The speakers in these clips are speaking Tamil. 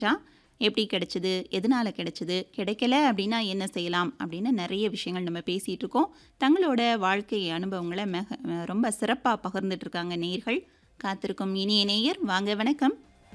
கிடைச்சா எப்படி கிடைச்சது எதனால கிடைச்சது கிடைக்கல அப்படின்னா என்ன செய்யலாம் அப்படின்னு நிறைய விஷயங்கள் நம்ம பேசிகிட்டு இருக்கோம் தங்களோட வாழ்க்கை அனுபவங்களை மெக ரொம்ப சிறப்பாக பகிர்ந்துட்டு இருக்காங்க நேர்கள் காத்திருக்கும் இனிய நேயர் வாங்க வணக்கம்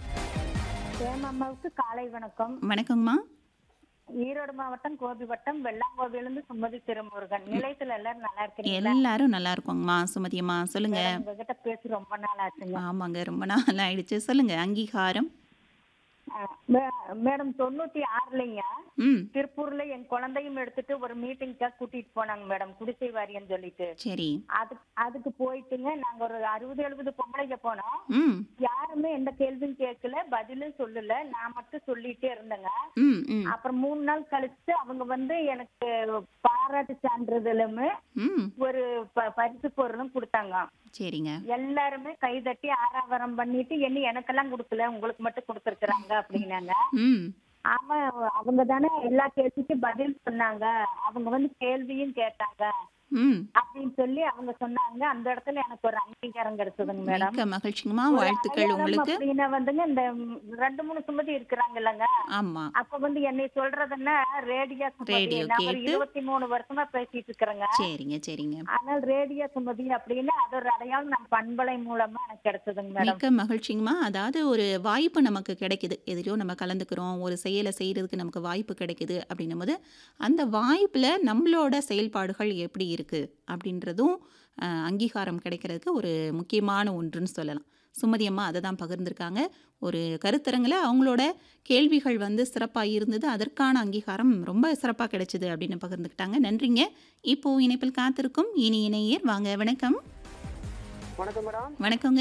அம்மாவுக்கு காலை வணக்கம் வணக்கங்கம்மா ஈரோடு மாவட்டம் கோபி வட்டம் வெள்ளாங்கோவிலிருந்து சுமதி திருமுருகன் நிலையத்துல எல்லாரும் நல்லா இருக்கிறீங்களா எல்லாரும் நல்லா இருக்கோங்கம்மா சுமதியம்மா சொல்லுங்க உங்ககிட்ட பேசி ரொம்ப நாள் ஆச்சுங்க ஆமாங்க ரொம்ப நாள் ஆயிடுச்சு சொல்லுங்க அங்கீகாரம் அஹ் மே- மேடம் தொண்ணூத்தி ஆறுலங்க ம் திருப்பூர்ல என் குழந்தையும் எடுத்துட்டு ஒரு மீட்டிங்க்காக கூட்டிட்டு போனாங்க மேடம் குடிசை வாரியன்னு சொல்லிட்டு சரி அதுக்கு அதுக்கு போயிட்டுங்க நாங்க ஒரு அறுபது எழுபது பொம்பளைங்க போனோம் ம் யாருமே எந்த கேள்வியும் கேட்கல பதிலும் சொல்லல நான் மட்டும் சொல்லிட்டே இருந்தேங்க ம் ம் அப்புறம் மூணு நாள் கழிச்சு அவங்க வந்து எனக்கு பாராட்டு சான்றிதழுமே ம் ஒரு ப- பரிசு பொருளும் கொடுத்தாங்க சரிங்க எல்லாருமே கைதட்டி ஆராவரம் பண்ணிட்டு என்ன எனக்கெல்லாம் கொடுக்கல உங்களுக்கு மட்டும் கொடுத்துருக்குறாங்க அப்படின்னாங்க ம் ஆமா அவங்க தானே எல்லா கேள்விக்கும் பதில் சொன்னாங்க அவங்க வந்து கேள்வியும் கேட்டாங்க ம் அப்படின்னு சொல்லி அவங்க சொன்னாங்க அந்த இடத்துல எனக்கு ஒரு அங்கீகாரம் கிடைச்சதுங்க மேடம் மிக்க மகிழ்ச்சிங்கம்மா ஒரு வாழ்த்துக்கள் அடையாளம் உங்களுக்கு அப்படின்னா வந்துங்க இந்த ரெண்டு மூணு சுமதி இருக்கிறாங்க இல்லைங்க ஆமா அப்ப வந்து என்னை சொல்றதுன்னா ரேடியோ சுமதி ரேடியோ நான் ஒரு கேட்டு. இருபத்தி மூணு வருஷமா பேசிட்டு இருக்கிறேங்க சரிங்க சரிங்க ஆனால் ரேடியோ சுமதி அப்படின்னு அது ஒரு அடையாளம் நம்ம பண்பலை மூலமா எனக்கு கிடைச்சதுங்க மேடம் மிக்க மகிழ்ச்சிங்கம்மா அதாவது ஒரு வாய்ப்பு நமக்கு கிடைக்குது எதிலையோ நம்ம கலந்துக்கிறோம் ஒரு செயலை செய்கிறதுக்கு நமக்கு வாய்ப்பு கிடைக்குது அப்படின்னும் போது அந்த வாய்ப்பில் நம்மளோட செயல்பாடுகள் எப்படி இருக்குது அப்படின்றதும் அஹ், அங்கீகாரம் கிடைக்கிறதுக்கு ஒரு முக்கியமான ஒன்றுன்னு சொல்லலாம் சுமதி அம்மா அதை தான் பகிர்ந்திருக்காங்க ஒரு கருத்தரங்கில் அவங்களோட கேள்விகள் வந்து சிறப்பாக இருந்தது அதற்கான அங்கீகாரம் ரொம்ப சிறப்பாக கிடைச்சிது அப்படின்னு பகிர்ந்துக்கிட்டாங்க நன்றிங்க இப்போ இணைப்பில் காத்திருக்கும் இனி இணையர் வாங்க வணக்கம் வணக்கம் மேடம் வணக்கங்க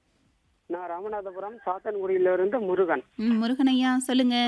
நான் ராமநாதபுரம் சாத்தன்குடியில இருந்து முருகன் ம் முருகனையா சொல்லுங்க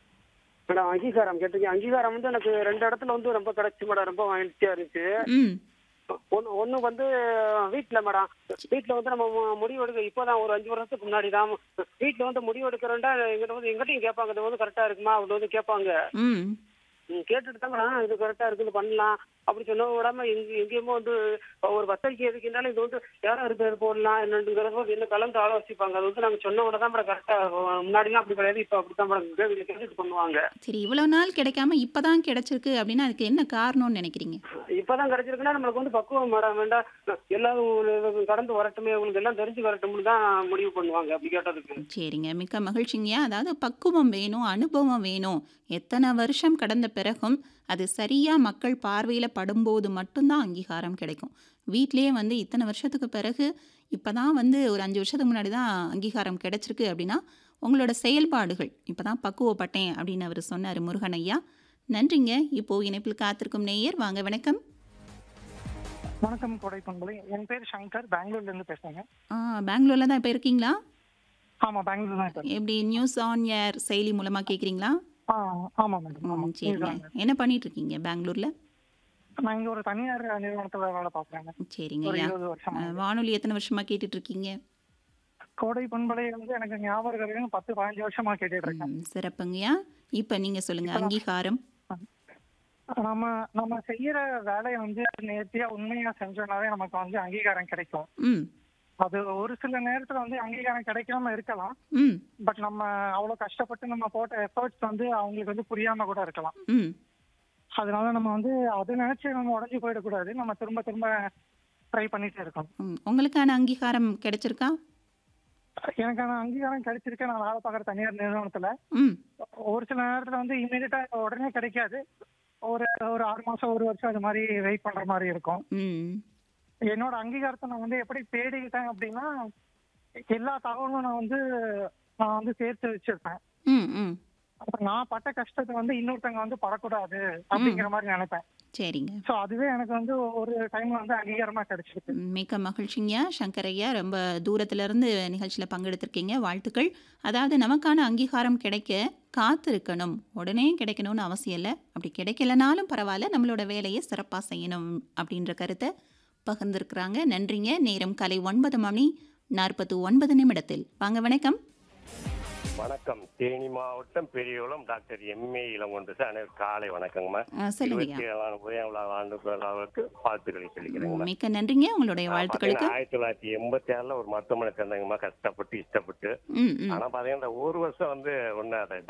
மேடம் அங்கீகாரம் கேட்டிருக்கீங்க அங்கீகாரம் வந்து எனக்கு ரெண்டு இடத்துல வந்து ரொம்ப கிடைச்சு மேடம் ரொம்ப மகிழ்ச்சியா இருந்துச்சு ம் ஒன்று ஒன்று வந்து வீட்டில் மேடம் வீட்டில் வந்து நம்ம மு- முடிவு எடுக்க இப்போதான் ஒரு அஞ்சு வருஷத்துக்கு முன்னாடி தான் வீட்டில் வந்து முடிவு எடுக்கிறோம்டா எங்கிட்ட வந்து எங்கிட்டையும் கேட்பாங்க இது வந்து கரெக்டாக இருக்குமா அப்படி வந்து கேட்பாங்க ம் ம், கேட்டுட்டு தான் மேடம் இது கரெக்டாக இருக்குது பண்ணலாம் அப்படி சொன்ன விடாம எங்க எங்கேயுமோ வந்து ஒரு பத்திரிக்கை எதுக்குனாலும் இது வந்து யாரும் இருக்கு இது போடலாம் என்னங்கிறத என்ன கலந்து ஆலோசிப்பாங்க அது வந்து நாங்கள் சொன்ன உடனே தான் மேடம் கரெக்டாக முன்னாடிலாம் அப்படி கிடையாது இப்போ அப்படி தான் மேடம் கேள்வி கேட்டுட்டு பண்ணுவாங்க சரி இவ்வளோ நாள் கிடைக்காம இப்பதான் கிடைச்சிருக்கு அப்படின்னா அதுக்கு என்ன காரணம்னு நினைக்கிறீங்க இப்பதான் கிடைச்சிருக்குன்னா நம்மளுக்கு வந்து பக்குவம் மேடம் வேண்டாம் எல்லாரும் ஒரு கடந்து வரட்டுமே உங்களுக்கு எல்லாம் தெரிஞ்சு வரட்டும்னு தான் முடிவு பண்ணுவாங்க அப்படி கேட்டதுக்கு சரிங்க மிக்க மகிழ்ச்சிங்க அதாவது பக்குவம் வேணும் அனுபவம் வேணும் எத்தனை வருஷம் கடந்த பிறகும் அது சரியாக மக்கள் பார்வையில் படும்போது மட்டும்தான் அங்கீகாரம் கிடைக்கும் வீட்டிலேயே வந்து இத்தனை வருஷத்துக்கு பிறகு இப்போ தான் வந்து ஒரு அஞ்சு வருஷத்துக்கு முன்னாடி தான் அங்கீகாரம் கிடைச்சிருக்கு அப்படின்னா உங்களோட செயல்பாடுகள் இப்போ தான் பக்குவப்பட்டேன் அப்படின்னு அவர் சொன்னார் முருகன் ஐயா நன்றிங்க இப்போது இணைப்பில் காத்திருக்கும் நேயர் வாங்க வணக்கம் வணக்கம் கோடை பண்பலை என் பேர் சங்கர் பெங்களூர்ல இருந்து பேசுறேங்க ஆ பெங்களூரில் தான் இப்போ இருக்கீங்களா ஆமா பெங்களூர் தான் இருக்கேன் எப்படி நியூஸ் ஆன் ஏர் செயலி மூலமாக கேட்குறீங்களா ஆ ஆமா மேடம் ஆமா ம் சரிங்க இதுதாங்க. என்ன பண்ணிட்டு இருக்கீங்க பெங்களூர்ல நான் இங்க ஒரு தனியார் நிறுவனத்துல வேலை பார்க்குறேங்க சரிங்க ஒரு ஐயா இருபது வருஷம் அஹ், வானொலி எத்தனை வருஷமா கேட்டுட்டு இருக்கீங்க கோடை பண்பலை வந்து எனக்கு ஞாபகம் இருக்கு பத்து பதினஞ்சு வருஷமா கேட்டுட்டு இருக்கேன் ம், சிறப்புங்கய்யா இப்போ நீங்க சொல்லுங்க அங்கீகாரம் நம்ம நம்ம செய்யற வேலையை வந்து நேர்த்தியா உண்மையா செஞ்சோம்னாவே நமக்கு வந்து அங்கீகாரம் கிடைக்கும் ம் அது ஒரு சில நேரத்துல வந்து அங்கீகாரம் கிடைக்காம இருக்கலாம் ம் பட் நம்ம அவ்வளவு கஷ்டப்பட்டு நம்ம போட்ட எஃபர்ட்ஸ் வந்து அவங்களுக்கு வந்து புரியாம கூட இருக்கலாம் ம் அதனால நம்ம வந்து அதை நினைச்சு நம்ம உடஞ்சு போயிடக்கூடாது நம்ம திரும்ப திரும்ப ட்ரை பண்ணிட்டே இருக்கணும் ம். உங்களுக்கான அங்கீகாரம் கிடைச்சிருக்கா எனக்கான அங்கீகாரம் கிடைச்சிருக்கு நான் வேலை பார்க்குற தனியார் நிறுவனத்துல ம் ஒரு சில நேரத்துல வந்து இமீடியட்டா உடனே கிடைக்காது ஒரு ஒரு ஆறு மாசம் ஒரு வருஷம் அது மாதிரி வெயிட் பண்ற மாதிரி இருக்கும் ம் என்னோட அங்கீகாரத்தை நான் வந்து எப்படி தேடிக்கிட்டேன் அப்படின்னா எல்லா தகவலும் நான் வந்து நான் வந்து சேர்த்து வச்சிருப்பேன் ம் ம் அப்புறம் நான் பட்ட கஷ்டத்தை வந்து இன்னொருத்தவங்க வந்து படக்கூடாது அப்படிங்கிற மாதிரி நினைப்பேன் சரிங்க ஸோ அதுவே எனக்கு வந்து ஒரு டைம்ல வந்து அங்கீகாரமா கிடைச்சிருக்கு ம், மிக்க மகிழ்ச்சிங்கய்யா சங்கரையா ரொம்ப தூரத்துல இருந்து நிகழ்ச்சியில் பங்கெடுத்திருக்கீங்க வாழ்த்துக்கள் அதாவது நமக்கான அங்கீகாரம் கிடைக்க காத்திருக்கணும் உடனே கிடைக்கணும்னு அவசியம் இல்லை அப்படி கிடைக்கலனாலும் பரவாயில்ல நம்மளோட வேலையை சிறப்பாக செய்யணும் அப்படின்ற கருத்தை பகிர்ந்திருக்கிறாங்க நன்றிங்க நேரம் காலை ஒன்பது மணி நாற்பத்து ஒன்பது நிமிடத்தில் வாங்க வணக்கம் வணக்கம் தேனி மாவட்டம் Periyakulam doctor M A Ilangondu sir அனைவருக்கும் காலை வணக்கங்கம்மா ஆ, சொல்லுங்க இருபத்தி ஐயா ஏழாம் உதயம் விழா ஆண்டு விழாவுக்கு வாழ்த்துக்களை சொல்லிக்கிறேங்கம்மா மிக்க நன்றிங்க உங்களுடைய நான் வாழ்த்துக்களுக்கு பாத்தீங்கன்னா ஆயிரத்தி தொள்ளாயிரத்தி எண்பத்தி ஆறுல ஒரு மருத்துவமனை சேர்ந்தாங்கம்மா கஷ்டப்பட்டு இஷ்டப்பட்டு ம் ம் ஆனா பாத்தீங்கன்னா இந்த ஒரு வருஷம் வந்து ஒண்ணு அதை